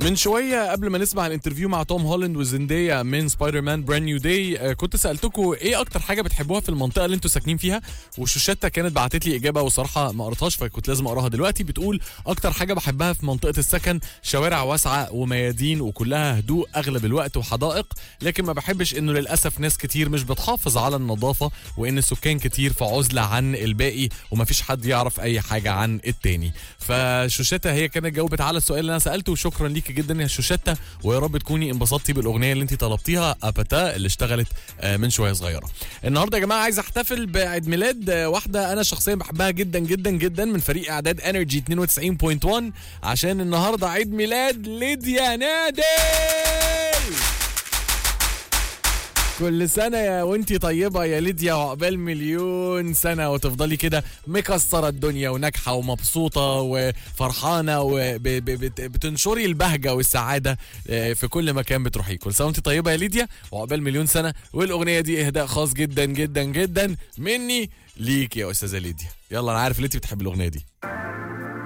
من شويه قبل ما نسمع الانترفيو مع توم هولاند وزندية من سبايدر مان براند نيو داي كنت سالتكم ايه اكتر حاجه بتحبوها في المنطقه اللي انتوا ساكنين فيها وشوشتا كانت بعتت لي اجابه وصراحه ما قريتهاش فكنت لازم اقراها دلوقتي بتقول اكتر حاجه بحبها في منطقه السكن شوارع واسعه وميادين وكلها هدوء اغلب الوقت وحدائق لكن ما بحبش انه للاسف ناس كتير مش بتحافظ على النظافه وان السكان كتير في عزله عن الباقي ومفيش حد يعرف اي حاجه عن التاني فشوشتا هي كانت جاوبت على السؤال اللي انا سالته وشكرا ليكي جدا يا شوشتا ويا رب تكوني انبسطتي بالاغنيه اللي انت طلبتيها اباتا اللي اشتغلت آه، من شويه صغيره النهارده يا جماعه عايز احتفل بعيد ميلاد آه، واحده انا شخصيا بحبها جدا جدا جدا من فريق اعداد انرجي 92.1 عشان النهارده عيد ميلاد ليديا نادي كل سنة يا وانتي طيبة يا ليديا وعقبال مليون سنة وتفضلي كده مكسرة الدنيا وناجحة ومبسوطة وفرحانة وبتنشري البهجة والسعادة آه، في كل مكان بتروحيه كل سنة وانتي طيبة يا ليديا وعقبال مليون سنة والأغنية دي إهداء خاص جدا جدا جدا مني ليك يا أستاذة ليديا يلا أنا عارف ان انتي بتحبي الأغنية دي